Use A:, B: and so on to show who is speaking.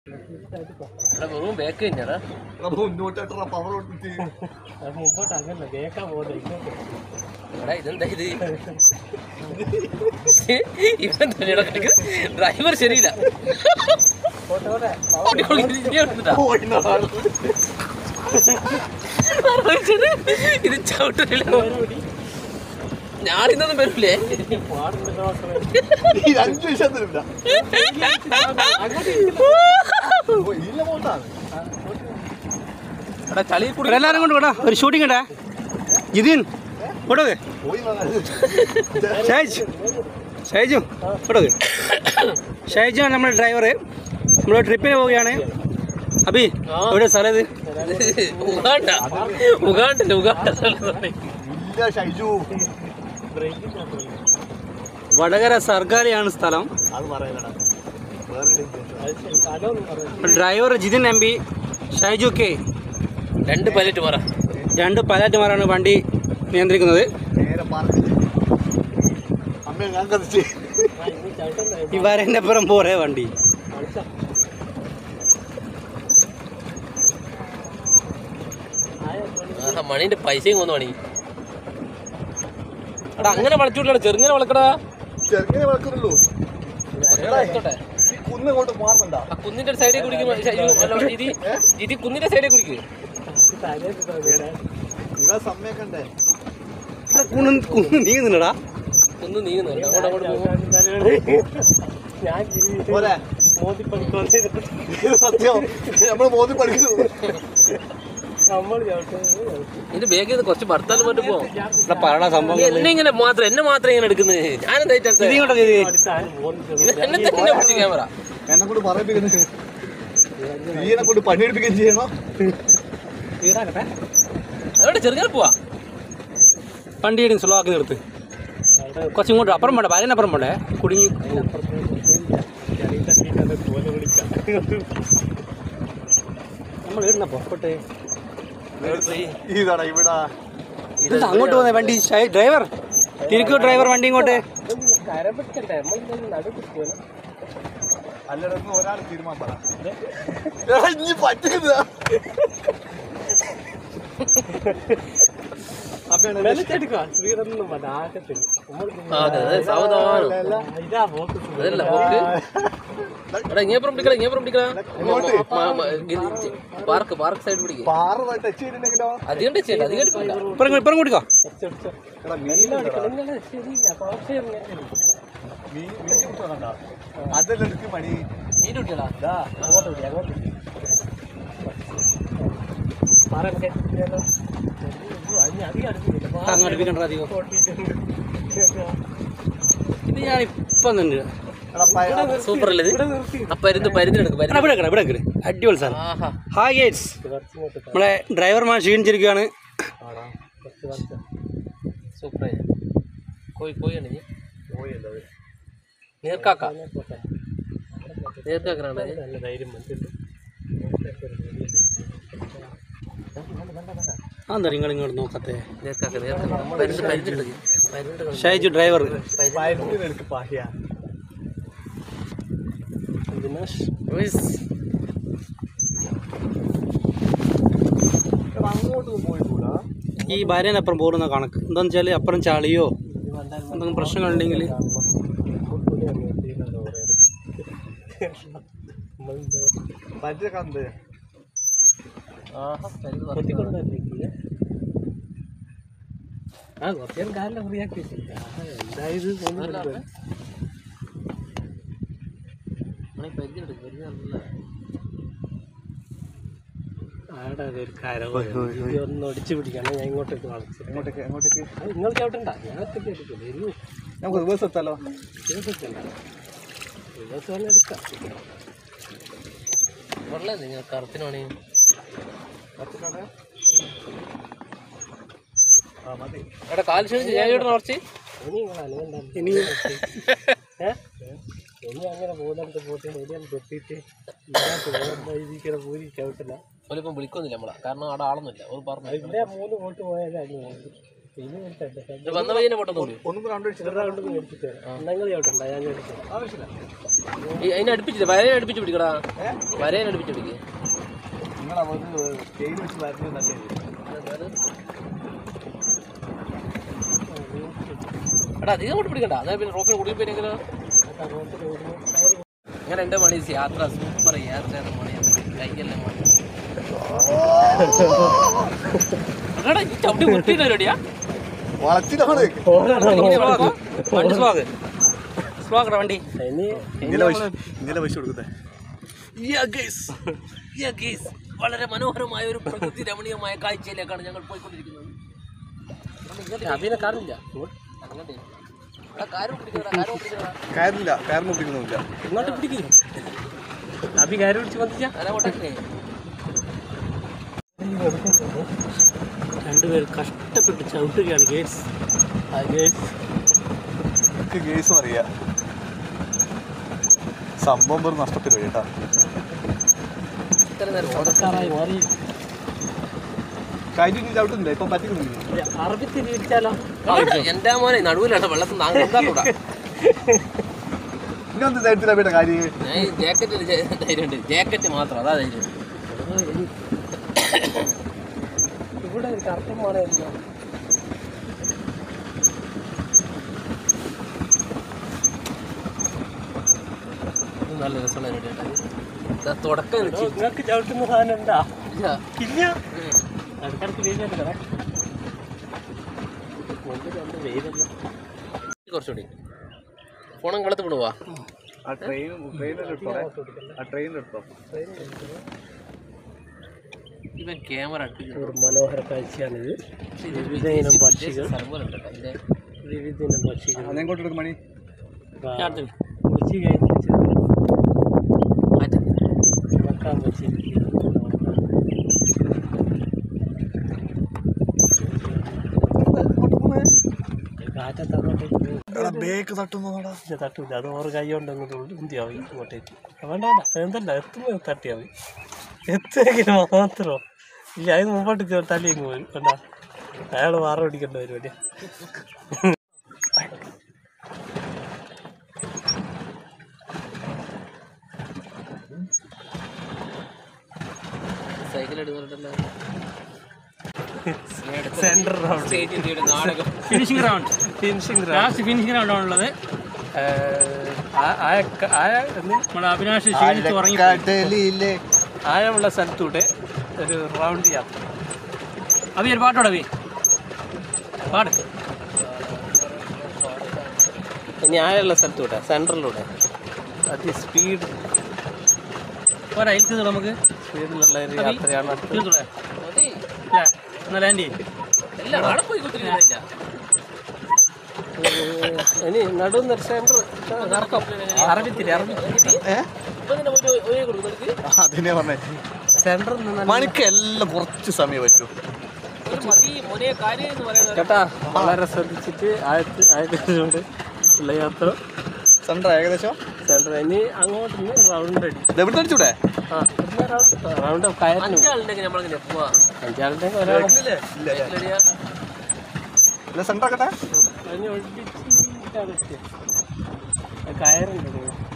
A: എടാ വെറും back തന്നെയാടാ
B: മുന്നോട്ടായിട്ടുള്ള power കൊടുത്തിട്ട്
C: മുമ്പോട്ട് അങ്ങനെ കേൾക്കാൻ പോകുന്നത് ഇങ്ങോട്ട്
A: എടാ ഇതെന്താ ഇത് ഇവൻ തന്നെയാടാ കളിക്കുന്നത് ഡ്രൈവർ ശരിയില്ല
C: പോട്ടെ പോട്ടെ
A: ഓടി ഓടി ഇരിക്കാൻ പറ്റുന്നുണ്ടാ?
B: പോയിന്നാണ്.
A: ആലോചിച്ചത്? ഇത് ചവിട്ടില്ല ഞാനിന്നൊന്നും വരില്ലേ
C: പാടുണ്ട് നോക്കണേ
B: ഈ അഞ്ചു വിഷയത്തിലില്ല ഇല്ല പോട്ടാണ്
A: എടാ ചളിയിൽ കൂടി
D: ഇവിടെ എല്ലാവരും കൊണ്ട് വിടാ ഒരു ഷൂട്ടിംഗ് ഇടാ ജിതിൻ വിടത്
B: പോയി
D: ഷൈജ് ഷൈജു വിടത് ഷൈജു ആണ് നമ്മുടെ ഡ്രൈവർ നമ്മൾ ട്രിപ്പിന് പോവുകയാണ് അബി എവിടെ സ്ഥലം ഇത്
A: ഉഗാണ്ട ഉഗാണ്ടല്ലേ ഉഗാണ്ട
B: ഇല്ല ഷൈജു
D: വടകര സർഗാലയാണ് സ്ഥലം
B: അത് പറയലടാ വേറെ എവിടെയും ഇല്ല.
C: അതൊന്നും പറഞ്ഞു
D: driver Jithin M P Shaiju K
A: രണ്ട് പൈലറ്റ് പറ
D: രണ്ട് പൈലറ്റുമാരാണ് വണ്ടി നിയന്ത്രിക്കുന്നത്
B: നേരെ പറഞ്ഞിട്ട് അമ്മ ഞാൻ കത്തിച്ച്
C: ഇനി ചവിട്ടുന്ന
D: ഈ വരേൻ്റെ അപ്പുറം പോരേ വണ്ടി
C: കളിച്ച
A: ആഹാ മണീന്റെ പൈസയും കൊന്നു മണി എടാ അങ്ങനെ വളച്ചോട്ടാ ചെറുങ്ങനെ വളക്കടാ
B: ചെറുങ്ങനെ വളക്കുന്നുള്ളൂ
A: വളച്ചോട്ടെ.
B: ഈ കുന്ന് ഇങ്ങോട്ട് മാറുന്നുണ്ടാ
A: ആ കുന്നിന്റെ സൈഡിൽ കുടിക്കും ഇത് ഇത് കുന്നിന്റെ സൈഡിൽ കുടിക്കും
B: ഇവ സമ്മേക്കണ്ടേ
D: കുന്ന് കുന്ന് നീങ്ങുന്നുണ്ടടാ
A: കുന്ന് നീങ്ങുന്നുണ്ട് അങ്ങോട്ട് അങ്ങോട്ട് പോകും
C: ഞാൻ
B: പോരെ
C: മോദി പണിക്കൊണ്ടേ
B: ഇത് സത്യം നമ്മൾ മോദി പഠിക്കുന്നു
C: നമ്മൾ ചവിട്ടുന്നത്
A: ഇത് ബേക്കിൽ നിന്ന് കുറച്ച് ഭർത്താലും മറ്റും പോവാം
D: ഇവിടെ പറയണ സംഭവം
A: നീ എന്നെ ഇങ്ങനെ മാത്രം എന്നെ മാത്രം ഇങ്ങനെ എടുക്കുന്നത് ഞാനെന്താ
D: ഇത് ഇങ്ങോട്ടാ ചെയ്തേ
A: എന്നെ തന്നെ പിടിച്ച് ക്യാമറ
B: എന്നെ കൊണ്ട് പറയിപ്പിക്കുന്നത് നീ എന്നെ കൊണ്ട് പണിയെടുപ്പിക്കുകയും ചെയ്യണോ
A: അവിടെ ചെറുങ്ങനെ പോവാ
D: വണ്ടി ഇടും സ്ലോ ആക്കി നിർത്ത് കുറച്ച് ഇങ്ങോട്ട് അപ്പുറം പോണ്ടേ വരേൻ്റെ അപ്പുറം പോണ്ടേ കുടുങ്ങി നമ്മൾ ഇടുന്നപ്പോ പോട്ടെ
B: ഇതാടാ ഇവിടെ
D: ഇതെന്താ അങ്ങോട്ട് പോകുന്നത് വണ്ടി ഷൈ- ഡ്രൈവർ തിരിക്കോ ഡ്രൈവർ വണ്ടി ഇങ്ങോട്ട്
C: കരം പിടിക്കണ്ടേ നമ്മൾ നടുക്കില്ല
B: അല്ലടന്ന് ഒരാൾ തീരുമാനം പറ എടാ, ഇനി പറ്റുന്ന
C: വലിച്ചെടുക്കുക ശ്രീധരനും മതി ആകത്തിന് നമ്മൾ
A: ആ, അതെ അതെ സാവധാനം
C: ഇതാ പോക്ക്
A: അതല്ല പോക്ക് എടാ ഇങ്ങേപ്പുറം പിടിക്കടാ ഇങ്ങേപ്പുറം പിടിക്കടാ പാർക്ക് പാർക്ക് സൈഡ് പിടിക്കുക
B: പാറ ടച്ച് ചെയ്തിട്ടുണ്ടെങ്കിലോ
A: അധികം ടച്ച് ചെയ്യണ്ട അധികം എടുക്കില്ല
D: ഇപ്പുറം ഇപ്പുറം കൂട്ടിക്കോ
B: എടാ മീൻ
C: ശരിയില്ല പക്ഷേ
B: മീൻ മീൻ കിട്ടുന്നുണ്ടാ അതെല്ലാം എടുക്ക് മണി
A: നീ കുട്ടികളാ
C: ഇതാ അങ്ങോട്ട് വിടി അങ്ങോട്ട് വിടി. പറ നമുക്ക് ഇല്ലല്ലോ. അയ്യോ, അതിന് അധികം അടുപ്പില്ല. പാ-
D: അങ്ങ് അടുപ്പിക്കണ്ട അധികം
C: പൊട്ടിയിട്ടുണ്ട്.
D: ഇത് ഞാൻ ഇപ്പം തന്നെ
B: എടാ പയ-
A: സൂപ്പർ അല്ലേ ഇത്
C: ഇവിടെ നിർത്തി
A: ആ പരുന്ന് പരുന്നെടുക്ക്
D: എടാ,
A: പരുന്ന്
D: ഇവിടെ വെക്കടാ, ഇവിടെ വെക്കട്. അടിപൊളി സാധനം
A: ആഹാ
D: ഹായ് ഗേറ്റ്സ്
C: കുറച്ചിങ്ങോട്ട്
D: നമ്മളെ ഡ്രൈവർമാർ ക്ഷീണിച്ചിരിക്കുകയാണ്
C: ആടാ കുറച്ച് കുറച്ച്
A: സൂപ്പർ കോയി കോയാണ് നീ
B: പോയല്ലോ അത്.
A: നീർക്കാക്ക
C: പോട്ടെ
A: നീർക്കാക്കനാണ്
C: നല്ല ധൈര്യം മനസ്സിൽ
D: ആ എന്താ നിങ്ങൾ ഇങ്ങോട്ട് നോക്കത്തെ
A: നീർക്കാക്ക നീർക്കാക്ക പരുന്ന് പരുന്നെടുക്ക് പരുന്നെടുക്കണം
D: ഷൈജു ഡ്രൈവർ
B: പയറ്റിന് എടുക്ക് പാഹിയ
C: ദിനേഷ്
B: എടാ അങ്ങോട്ടൊന്നും പോയിക്കൂടാ
D: ഈ ഭാര്യനപ്പുറം പോകുന്ന കണക്ക് എന്താന്ന് വെച്ചാൽ അപ്പുറം ചളിയോ എന്തെങ്കിലും പ്രശ്നങ്ങളുണ്ടെങ്കിൽ
B: പറ്റിയ കണ്ട്
A: ആഹാ പരുന്ന് പറ.
C: ആ കുറച്ചു കാലിലെ ഫ്രീ ആക്കി എന്തായത്
A: മണി പരുന്നെടുക്ക് പരുന്ന് നല്ല
C: ആടെ ഒരു കരം ഒന്ന് ഒടിച്ചു പിടിക്കണം ഞാൻ ഇങ്ങോട്ടേക്ക് വളച്ചു
B: എങ്ങോട്ടേക്ക് എങ്ങോട്ടേക്ക്
C: അത് നിങ്ങൾ ചവിട്ടണ്ട ഞാൻ ഒറ്റയ്ക്ക് എടുക്കില്ല ഇനി
B: നമുക്ക് ദിവസം എത്താലോ
C: ദിവസത്തില്ല ദിവസം തന്നെ എടുക്കാം
A: കൊള്ളാം നിങ്ങൾ കറുത്തിന് പണി
B: പറ്റിക്കാണ് ആ മതി
A: എടാ കാല് ക്ഷണിച്ച് ഞാൻ ഇവിടെ കുറച്ച്
C: ഇനി നിങ്ങൾ അനുവണ്ടാ
D: ഇനി
C: ഏ ഇനി അങ്ങനെ പോകുന്നിടത്ത് പോയിട്ട് എവിടെയാണ് തൊട്ടിട്ട് ഇതിക്കടെ പൂരി ചവിട്ടില്ല
A: ഓലിപ്പം വിളിക്കൊന്നുമില്ല നമ്മളെ കാരണം അവിടെ ആളൊന്നുമില്ല ഒരു പറഞ്ഞു
C: ഇവിടെ മൂന്ന് പോട്ട് പോയാലും
A: ഇത് വന്ന പയ്യനെ പൊട്ടത്തോളൂ
B: ഒന്നും കൂടെ അണ്ടടിച്ചില്ല
C: എന്തെങ്കിലും ചവിട്ടണ്ട ഞാൻ ചവിട്ടിക്കാം
B: ആവശ്യമില്ല
A: അതിനെ അടുപ്പിച്ചില്ല വരേനെ അടുപ്പിച്ച് പിടിക്കടാ വരേനെ അടുപ്പിച്ച് പിടിക്കുക
B: നിങ്ങൾ അവർക്ക് ചെയിൻ വെച്ച് വരുന്നത് നല്ലത്
A: എടാ അധികം കൊണ്ട് പിടിക്കണ്ട അതായത് പിന്നെ റോപ്പിന് കുടുങ്ങി പോയില്ലെങ്കിലോ അങ്ങനെ എൻ്റെ മണി യാത്ര സൂപ്പർ യാത്രയാണ് മണിയാണ് കൈയെല്ലാം മണി എടാ ഈ ചവിട്ടി മുട്ടിയില്ല റെഡിയാ
B: വളച്ചിലാണ്
D: വണ്ടി സ്ലോഗ് സ്ലോഗ് വണ്ടി
C: ഇനി
B: ഇങ്ങനെ പൈസ ഇങ്ങനെ പൈസ കൊടുക്കട്ടെ
A: വളരെ മനോഹരമായ ഒരു പ്രകൃതി രമണീയമായ കാഴ്ചയിലേക്കാണ് ഞങ്ങൾ പോയിക്കൊണ്ടിരിക്കുന്നത്
C: അഭിനെ കാണില്ല
A: അങ്ങോട്ടേ എടാ, കാര്യം പിടിക്കടാ കാര്യം പിടിക്കടാ
B: കയറില്ല കയറിന് പിടിക്കുന്നില്ല
C: ഇങ്ങോട്ട് പിടിക്കും അഭി കയറി പിടിച്ച് വന്നിച്ചാ
A: അല്ല കൊട്ടേ
C: രണ്ടുപേർ കഷ്ടപ്പെട്ട് ചവിട്ടുകയാണ് ഗേറ്റ്സ് ആ ഗേറ്റ്സ്
B: എനിക്ക് കേസും അറിയാം സംഭവം വെറും നഷ്ടത്തിൽ കേട്ടാ
A: ഇത്ര നേരം
C: തുടക്കാറായി മാറി
B: കഴിഞ്ഞ ചവിട്ടുന്നില്ല ഇപ്പം പറ്റിക്കുന്നില്ല
C: അറബി തിരിച്ചാലോ
A: എന്റെ മോനെ നടുവിലാണ് വെള്ളത്തിൽ നാങ്ങൂടാ
B: ഇന്നൊന്നും ധൈര്യത്തിലാ വേണ്ട കാര്യം
A: ഞാൻ ഈ ജാക്കറ്റിൽ ധൈര്യമുണ്ട് ജാക്കറ്റ് മാത്രം അതാ ധൈര്യം
C: ഇവിടെ ഒരു കറുപ്പമാണ്
A: ഇത് നല്ല രസമുള്ള പരിപാടി കേട്ടോ. ഇതാ തുടക്കം വെച്ച്
C: നിങ്ങൾക്ക് ചവിട്ടുന്ന സാധനം ഉണ്ടാ
A: ഇല്ല.
C: ഇല്ല അടുക്കടുത്ത് വെയിലെടുക്കണേ വെയിലല്ല
A: കുറച്ചുകൂടി ഫോണം കളത്ത് വിടുവാ
B: ആ ട്രെയിൻ ട്രെയിനിലെടുത്തോ ആ ട്രെയിനിലെടുത്തോ
A: ഇവൻ ക്യാമറ അടുപ്പിക്കുന്നു
C: ഒരു മനോഹര കാഴ്ചയാണിത് വിവിധ ഇനം പക്ഷികൾ വിവിധ ഇനം പക്ഷികൾ
B: അതെങ്ങോട്ട് എടുക്കും മണി
C: കുടിച്ച് കഴിഞ്ഞിട്ട് വെക്കാൻ വെച്ചിരിക്കുന്നു കാറ്റത്തങ്ങോട്ടേക്ക്
B: ബേക്ക് തട്ടുന്നതാടാ
C: ഇത് തട്ടൂല അത് ഓറ് കൈ കൊണ്ടങ്ങ് ഉന്തിയാവും ഇങ്ങോട്ടേക്ക് വേണ്ട വേണ്ട എന്തല്ല എത്തുമ്പോൾ തട്ടിയാൽ മതി എത്തെങ്കിലും മാത്രമോ ഇല്ല അതിന് മുമ്പോട്ട് കേ- തല്ലി അങ്ങ് പോയി വേണ്ട അയാൾ വാറ പിടിക്കേണ്ട പരിപാടിയാ
A: സൈക്കിൾ എടുക്കുന്നുണ്ടല്ലോ
C: സെൻറ്റർ റൗണ്ട്
A: സ്റ്റേജ് ഇന്ത്യയുടെ നാടകം
D: finishing round
C: finishing
D: last finishing റൗണ്ടാണുള്ളത്
C: ആയ
D: നമ്മുടെ അവിനാശ് ക്ഷീണിച്ച് ഉറങ്ങി
B: കടലിലെ
C: ആയമുള്ള സ്ഥലത്തൂടെ ഒരു റൗണ്ട് യാത്ര
D: അഭി ഒരു പാട്ടോടെ അഭി പാട്
C: ഇനി ആയുള്ള സ്ഥലത്തൂടെ സെൻട്രലിലൂടെ അതി സ്പീഡ്
D: പോരാ ഇരിക്കുന്നത് നമുക്ക്
C: സ്പീഡിലുള്ള ഒരു യാത്രയാണ് അടുത്തത്.
D: ഇരുന്നൂടെ
A: മതി.
D: ഇല്ല എന്നാ ലാൻഡ് ചെയ്യും
A: എല്ലാം അവിടെ പോയി കുത്തിരിക്കുന്നില്ല
C: ഇനി നടുന്നൊരു സെൻറ്റർ ഇറക്കം അറബിത്തിരി അറബി
A: ഇപ്പൊ തന്നെ പോയിട്ട് ഒരേ കൊടുക്കും
B: അതിനെ പറഞ്ഞേ
C: സെൻറ്ററിൽ നിന്ന്
B: മണിക്ക് എല്ലാം കുറച്ച് സമയം പറ്റൂ
A: ഒരു മതി മോനെ കാര്യം എന്ന് പറയുന്നത്
C: കേട്ടാ വളരെ ശ്രദ്ധിച്ചിട്ട് ആയത്ത് ആയത്തിനോട് ഉള്ള യാത്ര
B: സെൻറ്റർ ഏകദേശം
C: സെൻറ്റർ ഇനി അങ്ങോട്ട് നിന്ന് റൗണ്ട് അടി
B: എവിടെ അടിച്ചൂടെ
C: ആ റൗണ്ട് കയറ്റി
A: അഞ്ചാളുണ്ടെങ്കിൽ നമ്മളങ്ങനെ പോവാ
C: അഞ്ചാളുടെ ഒരാൾ
B: ഇല്ല
A: സൈക്കിളടിയാ
B: ഇല്ല സെൻറ്റർ ആക്കട്ടെ
C: അതിന് ഒഴിപ്പിച്ച് കയറുണ്ട്